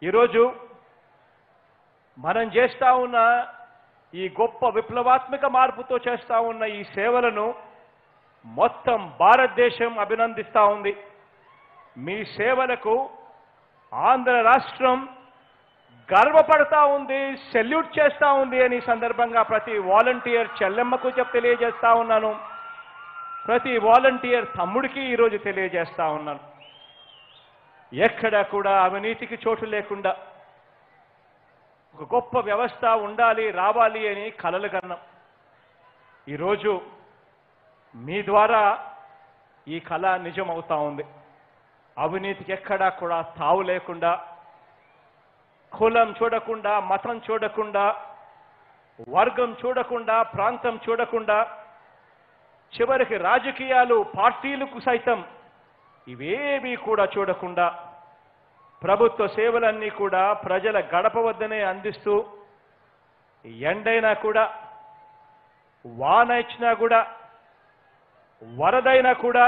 ఈరోజు మనం చేస్తా ఉన్న ఈ గొప్ప విప్లవాత్మక మార్పుతో చేస్తా ఉన్న ఈ సేవలను మొత్తం భారతదేశం అభినందిస్తా ఉంది మీ సేవలకు ఆంధ్ర రాష్ట్రం గర్వపడతా ఉంది సెల్యూట్ చేస్తా ఉంది అని ఈ సందర్భంగా ప్రతి వాలంటీర్ చెల్లెమ్మకు చెప్ తెలియజేస్తా ఉన్నాను ప్రతి వాలంటీర్ తమ్ముడికి ఈరోజు తెలియజేస్తా ఉన్నాను ఎక్కడ కూడా అవినీతికి చోటు లేకుండా ఒక గొప్ప వ్యవస్థ ఉండాలి రావాలి అని కలలు కన్నాం ఈరోజు మీ ద్వారా ఈ కళ నిజమవుతా ఉంది అవినీతికి ఎక్కడా కూడా తావు లేకుండా కులం చూడకుండా మతం చూడకుండా వర్గం చూడకుండా ప్రాంతం చూడకుండా చివరికి రాజకీయాలు పార్టీలకు సైతం ఇవేమీ కూడా చూడకుండా ప్రభుత్వ సేవలన్నీ కూడా ప్రజల గడప వద్దనే అందిస్తూ ఎండైనా కూడా వాన ఇచ్చినా కూడా వరదైనా కూడా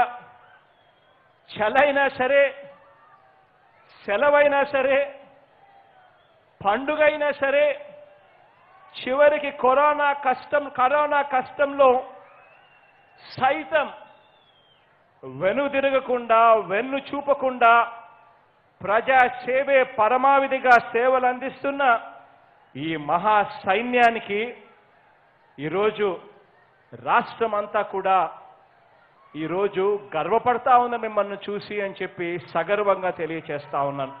చలైనా సరే సెలవైనా సరే పండుగైనా సరే చివరికి కరోనా కష్టం కరోనా కష్టంలో సైతం వెనుదిరగకుండా వెన్ను చూపకుండా ప్రజా సేవే పరమావిధిగా సేవలు అందిస్తున్న ఈ మహా సైన్యానికి ఈరోజు రాష్ట్రం అంతా కూడా ఈరోజు గర్వపడతా ఉంది మిమ్మల్ని చూసి అని చెప్పి సగర్వంగా తెలియచేస్తా ఉన్నాను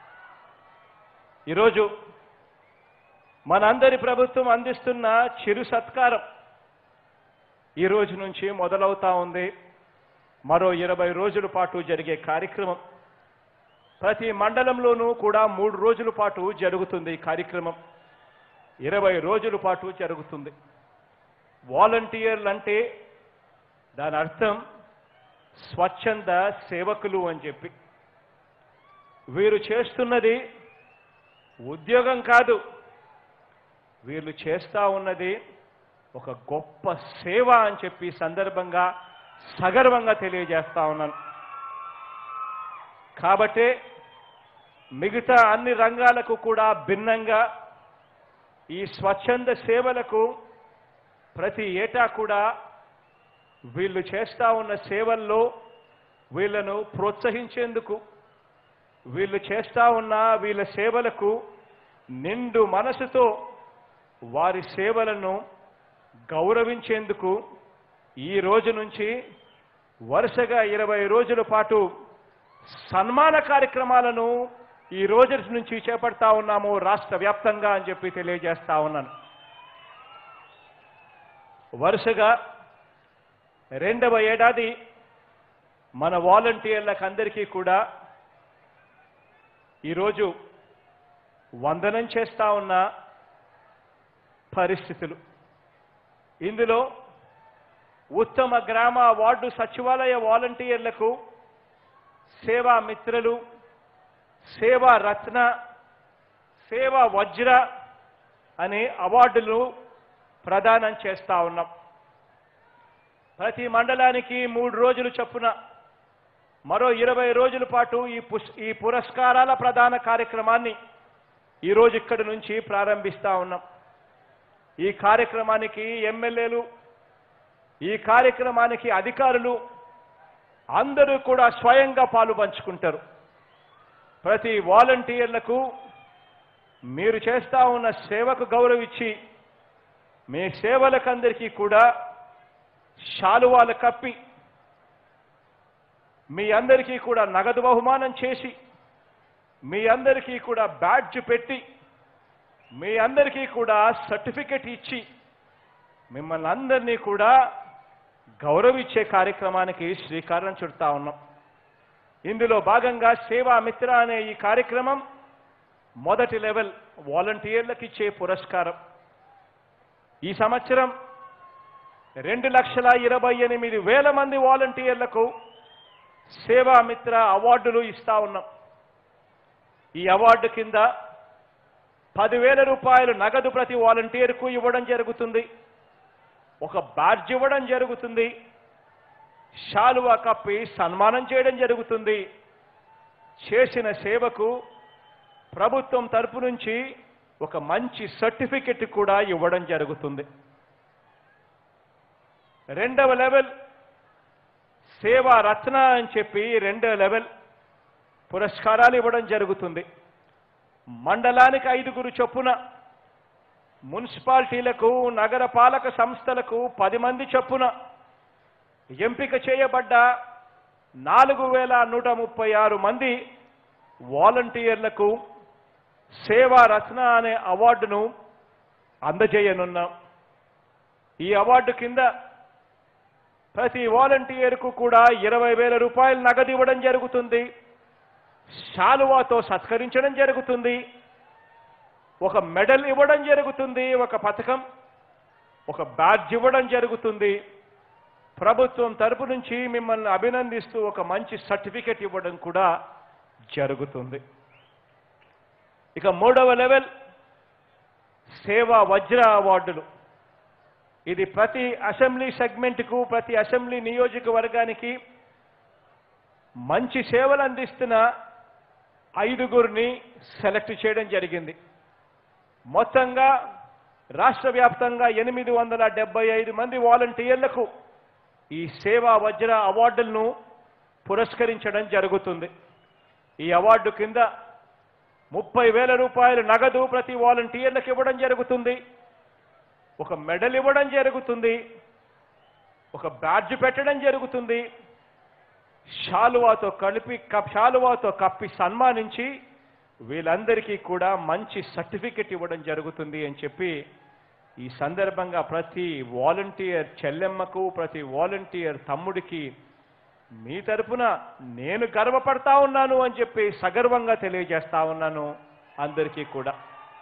ఈరోజు మనందరి ప్రభుత్వం అందిస్తున్న చిరు సత్కారం ఈ రోజు నుంచి మొదలవుతా ఉంది మరో ఇరవై రోజుల పాటు జరిగే కార్యక్రమం ప్రతి మండలంలోనూ కూడా మూడు రోజుల పాటు జరుగుతుంది ఈ కార్యక్రమం ఇరవై రోజుల పాటు జరుగుతుంది వాలంటీర్లు అంటే దాని అర్థం స్వచ్ఛంద సేవకులు అని చెప్పి వీరు చేస్తున్నది ఉద్యోగం కాదు వీళ్ళు చేస్తా ఉన్నది ఒక గొప్ప సేవ అని చెప్పి ఈ సందర్భంగా సగర్వంగా తెలియజేస్తా ఉన్నాను కాబట్టే మిగతా అన్ని రంగాలకు కూడా భిన్నంగా ఈ స్వచ్ఛంద సేవలకు ప్రతి ఏటా కూడా వీళ్ళు చేస్తా ఉన్న సేవల్లో వీళ్ళను ప్రోత్సహించేందుకు వీళ్ళు చేస్తా ఉన్న వీళ్ళ సేవలకు నిండు మనసుతో వారి సేవలను గౌరవించేందుకు ఈ రోజు నుంచి వరుసగా ఇరవై రోజుల పాటు సన్మాన కార్యక్రమాలను ఈ రోజు నుంచి చేపడతా ఉన్నాము రాష్ట్ర వ్యాప్తంగా అని చెప్పి తెలియజేస్తా ఉన్నాను వరుసగా రెండవ ఏడాది మన వాలంటీర్లకు అందరికీ కూడా ఈరోజు వందనం చేస్తా ఉన్న పరిస్థితులు ఇందులో ఉత్తమ గ్రామ వార్డు సచివాలయ వాలంటీర్లకు సేవా మిత్రులు సేవా రత్న సేవా వజ్ర అనే అవార్డులు ప్రదానం చేస్తా ఉన్నాం ప్రతి మండలానికి మూడు రోజులు చొప్పున మరో ఇరవై రోజుల పాటు ఈ పుస్ ఈ పురస్కారాల ప్రధాన కార్యక్రమాన్ని ఈరోజు ఇక్కడి నుంచి ప్రారంభిస్తా ఉన్నాం ఈ కార్యక్రమానికి ఎమ్మెల్యేలు ఈ కార్యక్రమానికి అధికారులు అందరూ కూడా స్వయంగా పాలు పంచుకుంటారు ప్రతి వాలంటీర్లకు మీరు చేస్తా ఉన్న సేవకు గౌరవించి మీ సేవలకందరికీ కూడా శాలువాలు కప్పి మీ అందరికీ కూడా నగదు బహుమానం చేసి మీ అందరికీ కూడా బ్యాడ్జ్ పెట్టి మీ అందరికీ కూడా సర్టిఫికెట్ ఇచ్చి మిమ్మల్ని అందరినీ కూడా గౌరవించే కార్యక్రమానికి శ్రీకారం చుడతా ఉన్నాం ఇందులో భాగంగా సేవా మిత్ర అనే ఈ కార్యక్రమం మొదటి లెవెల్ వాలంటీర్లకు ఇచ్చే పురస్కారం ఈ సంవత్సరం రెండు లక్షల ఇరవై ఎనిమిది వేల మంది వాలంటీర్లకు సేవా మిత్ర అవార్డులు ఇస్తా ఉన్నాం ఈ అవార్డు కింద పదివేల రూపాయలు నగదు ప్రతి వాలంటీర్కు ఇవ్వడం జరుగుతుంది ఒక బ్యాడ్జ్ ఇవ్వడం జరుగుతుంది శాలువా కప్పి సన్మానం చేయడం జరుగుతుంది చేసిన సేవకు ప్రభుత్వం తరపు నుంచి ఒక మంచి సర్టిఫికెట్ కూడా ఇవ్వడం జరుగుతుంది రెండవ లెవెల్ సేవా రత్న అని చెప్పి రెండవ లెవెల్ పురస్కారాలు ఇవ్వడం జరుగుతుంది మండలానికి ఐదుగురు చొప్పున మున్సిపాలిటీలకు నగర పాలక సంస్థలకు పది మంది చొప్పున ఎంపిక చేయబడ్డ నాలుగు వేల నూట ముప్పై ఆరు మంది వాలంటీర్లకు సేవా రత్న అనే అవార్డును అందజేయనున్నాం ఈ అవార్డు కింద ప్రతి వాలంటీర్కు కూడా ఇరవై వేల రూపాయలు నగదు ఇవ్వడం జరుగుతుంది శాలువాతో సత్కరించడం జరుగుతుంది ఒక మెడల్ ఇవ్వడం జరుగుతుంది ఒక పథకం ఒక బ్యాడ్జ్ ఇవ్వడం జరుగుతుంది ప్రభుత్వం తరపు నుంచి మిమ్మల్ని అభినందిస్తూ ఒక మంచి సర్టిఫికెట్ ఇవ్వడం కూడా జరుగుతుంది ఇక మూడవ లెవెల్ సేవా వజ్ర అవార్డులు ఇది ప్రతి అసెంబ్లీ సెగ్మెంట్కు ప్రతి అసెంబ్లీ నియోజకవర్గానికి మంచి సేవలు అందిస్తున్న ఐదుగురిని సెలెక్ట్ చేయడం జరిగింది మొత్తంగా రాష్ట్ర వ్యాప్తంగా ఎనిమిది వందల డెబ్బై ఐదు మంది వాలంటీర్లకు ఈ సేవా వజ్ర అవార్డులను పురస్కరించడం జరుగుతుంది ఈ అవార్డు కింద ముప్పై వేల రూపాయలు నగదు ప్రతి వాలంటీర్లకు ఇవ్వడం జరుగుతుంది ఒక మెడల్ ఇవ్వడం జరుగుతుంది ఒక బ్యాడ్జ్ పెట్టడం జరుగుతుంది శాలువాతో కలిపి కప్ శాలువాతో కప్పి సన్మానించి వీళ్ళందరికీ కూడా మంచి సర్టిఫికెట్ ఇవ్వడం జరుగుతుంది అని చెప్పి ఈ సందర్భంగా ప్రతి వాలంటీర్ చెల్లెమ్మకు ప్రతి వాలంటీర్ తమ్ముడికి మీ తరపున నేను గర్వపడతా ఉన్నాను అని చెప్పి సగర్వంగా తెలియజేస్తా ఉన్నాను అందరికీ కూడా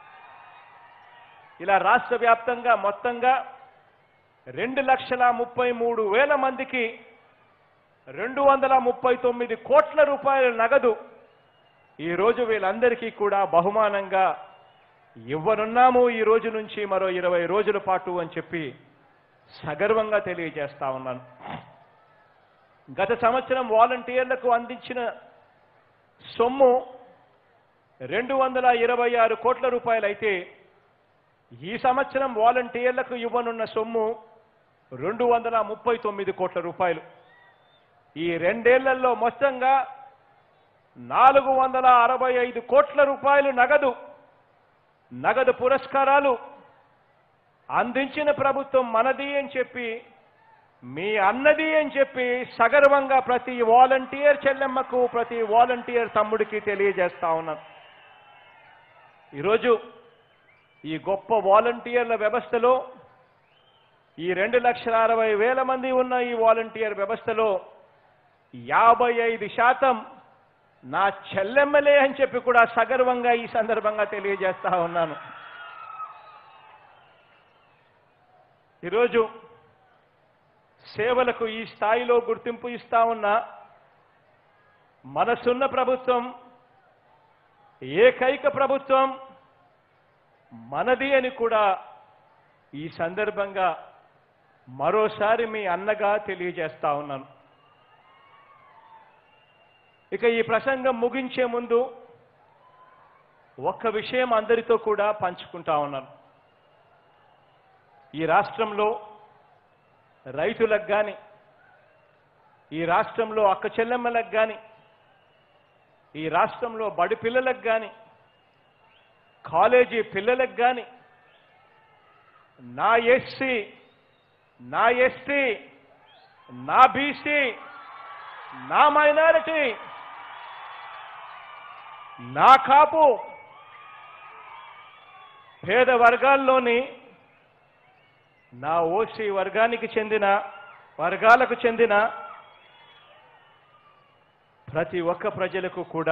ఇలా రాష్ట్ర వ్యాప్తంగా మొత్తంగా రెండు లక్షల ముప్పై మూడు వేల మందికి రెండు వందల ముప్పై తొమ్మిది కోట్ల రూపాయల నగదు ఈరోజు వీళ్ళందరికీ కూడా బహుమానంగా ఇవ్వనున్నాము ఈ రోజు నుంచి మరో ఇరవై రోజుల పాటు అని చెప్పి సగర్వంగా తెలియజేస్తా ఉన్నాను గత సంవత్సరం వాలంటీర్లకు అందించిన సొమ్ము రెండు వందల ఇరవై ఆరు కోట్ల రూపాయలైతే ఈ సంవత్సరం వాలంటీర్లకు ఇవ్వనున్న సొమ్ము రెండు వందల ముప్పై తొమ్మిది కోట్ల రూపాయలు ఈ రెండేళ్లలో మొత్తంగా నాలుగు వందల అరవై ఐదు కోట్ల రూపాయలు నగదు నగదు పురస్కారాలు అందించిన ప్రభుత్వం మనది అని చెప్పి మీ అన్నది అని చెప్పి సగర్వంగా ప్రతి వాలంటీర్ చెల్లెమ్మకు ప్రతి వాలంటీర్ తమ్ముడికి తెలియజేస్తా ఉన్నాను ఈరోజు ఈ గొప్ప వాలంటీర్ల వ్యవస్థలో ఈ రెండు లక్షల అరవై వేల మంది ఉన్న ఈ వాలంటీర్ వ్యవస్థలో యాభై ఐదు శాతం నా చెల్లెమ్మలే అని చెప్పి కూడా సగర్వంగా ఈ సందర్భంగా తెలియజేస్తా ఉన్నాను ఈరోజు సేవలకు ఈ స్థాయిలో గుర్తింపు ఇస్తా ఉన్న మనసున్న ప్రభుత్వం ఏకైక ప్రభుత్వం మనది అని కూడా ఈ సందర్భంగా మరోసారి మీ అన్నగా తెలియజేస్తా ఉన్నాను ఇక ఈ ప్రసంగం ముగించే ముందు ఒక్క విషయం అందరితో కూడా పంచుకుంటా ఉన్నాను ఈ రాష్ట్రంలో రైతులకు కానీ ఈ రాష్ట్రంలో అక్క చెల్లెమ్మలకు కానీ ఈ రాష్ట్రంలో బడి పిల్లలకు కానీ కాలేజీ పిల్లలకు కానీ నా ఎస్సీ నా ఎస్టీ నా బీసీ నా మైనారిటీ నా కాపు పేద వర్గాల్లోని నా ఓసీ వర్గానికి చెందిన వర్గాలకు చెందిన ప్రతి ఒక్క ప్రజలకు కూడా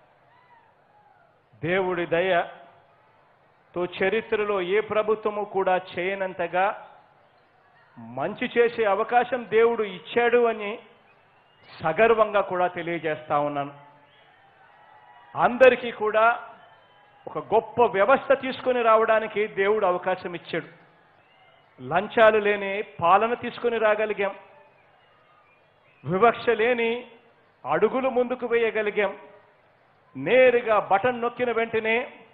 దేవుడి దయతో చరిత్రలో ఏ ప్రభుత్వము కూడా చేయనంతగా మంచి చేసే అవకాశం దేవుడు ఇచ్చాడు అని సగర్వంగా కూడా తెలియజేస్తా ఉన్నాను అందరికీ కూడా ఒక గొప్ప వ్యవస్థ తీసుకొని రావడానికి దేవుడు అవకాశం ఇచ్చాడు లంచాలు లేని పాలన తీసుకొని రాగలిగాం వివక్ష లేని అడుగులు ముందుకు వేయగలిగాం నేరుగా బటన్ నొక్కిన వెంటనే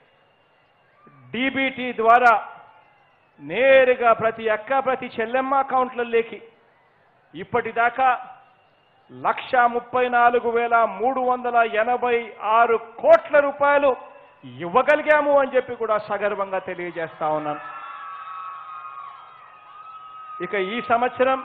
డీబీటీ ద్వారా నేరుగా ప్రతి అక్క ప్రతి చెల్లెమ్మ అకౌంట్లలోకి ఇప్పటిదాకా లక్ష ముప్పై నాలుగు వేల మూడు వందల ఎనభై ఆరు కోట్ల రూపాయలు ఇవ్వగలిగాము అని చెప్పి కూడా సగర్వంగా తెలియజేస్తా ఉన్నాను ఇక ఈ సంవత్సరం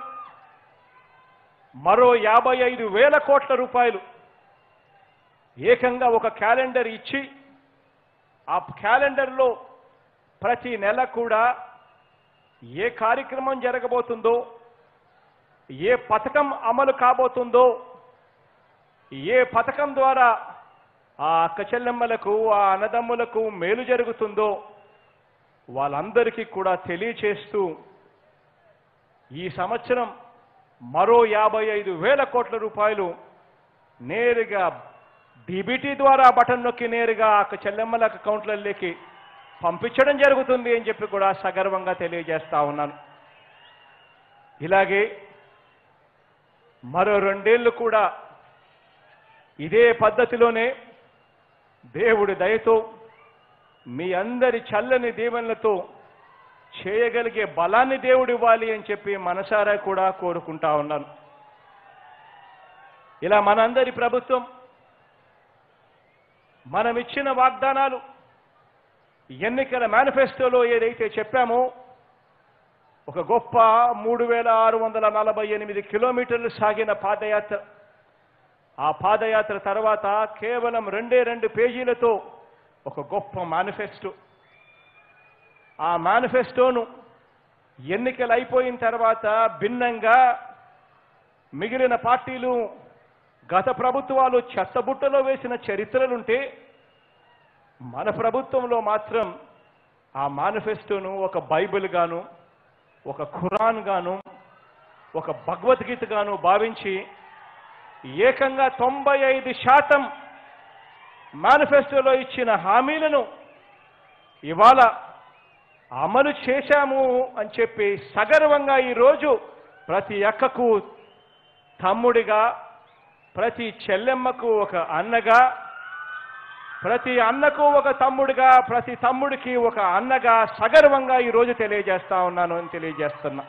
మరో యాభై ఐదు వేల కోట్ల రూపాయలు ఏకంగా ఒక క్యాలెండర్ ఇచ్చి ఆ క్యాలెండర్లో ప్రతి నెల కూడా ఏ కార్యక్రమం జరగబోతుందో ఏ పథకం అమలు కాబోతుందో ఏ పథకం ద్వారా ఆ అక్క చెల్లెమ్మలకు ఆ అన్నదమ్ములకు మేలు జరుగుతుందో వాళ్ళందరికీ కూడా తెలియచేస్తూ ఈ సంవత్సరం మరో యాభై ఐదు వేల కోట్ల రూపాయలు నేరుగా డీబీటీ ద్వారా బటన్ నొక్కి నేరుగా ఆ చెల్లెమ్మల అకౌంట్లలోకి పంపించడం జరుగుతుంది అని చెప్పి కూడా సగర్వంగా తెలియజేస్తా ఉన్నాను ఇలాగే మరో రెండేళ్లు కూడా ఇదే పద్ధతిలోనే దేవుడి దయతో మీ అందరి చల్లని దీవెనలతో చేయగలిగే బలాన్ని దేవుడు ఇవ్వాలి అని చెప్పి మనసారా కూడా కోరుకుంటా ఉన్నాను ఇలా మనందరి ప్రభుత్వం మనం ఇచ్చిన వాగ్దానాలు ఎన్నికల మేనిఫెస్టోలో ఏదైతే చెప్పామో ఒక గొప్ప మూడు వేల ఆరు వందల నలభై ఎనిమిది కిలోమీటర్లు సాగిన పాదయాత్ర ఆ పాదయాత్ర తర్వాత కేవలం రెండే రెండు పేజీలతో ఒక గొప్ప మేనిఫెస్టో ఆ మేనిఫెస్టోను ఎన్నికలు అయిపోయిన తర్వాత భిన్నంగా మిగిలిన పార్టీలు గత ప్రభుత్వాలు చెత్తబుట్టలో వేసిన చరిత్రలుంటే మన ప్రభుత్వంలో మాత్రం ఆ మేనిఫెస్టోను ఒక బైబిల్ గాను ఒక ఖురాన్ గాను ఒక భగవద్గీత గాను భావించి ఏకంగా తొంభై ఐదు శాతం మేనిఫెస్టోలో ఇచ్చిన హామీలను ఇవాళ అమలు చేశాము అని చెప్పి సగర్వంగా ఈరోజు ప్రతి అక్కకు తమ్ముడిగా ప్రతి చెల్లెమ్మకు ఒక అన్నగా ప్రతి అన్నకు ఒక తమ్ముడిగా ప్రతి తమ్ముడికి ఒక అన్నగా సగర్వంగా ఈరోజు తెలియజేస్తా ఉన్నాను అని తెలియజేస్తున్నా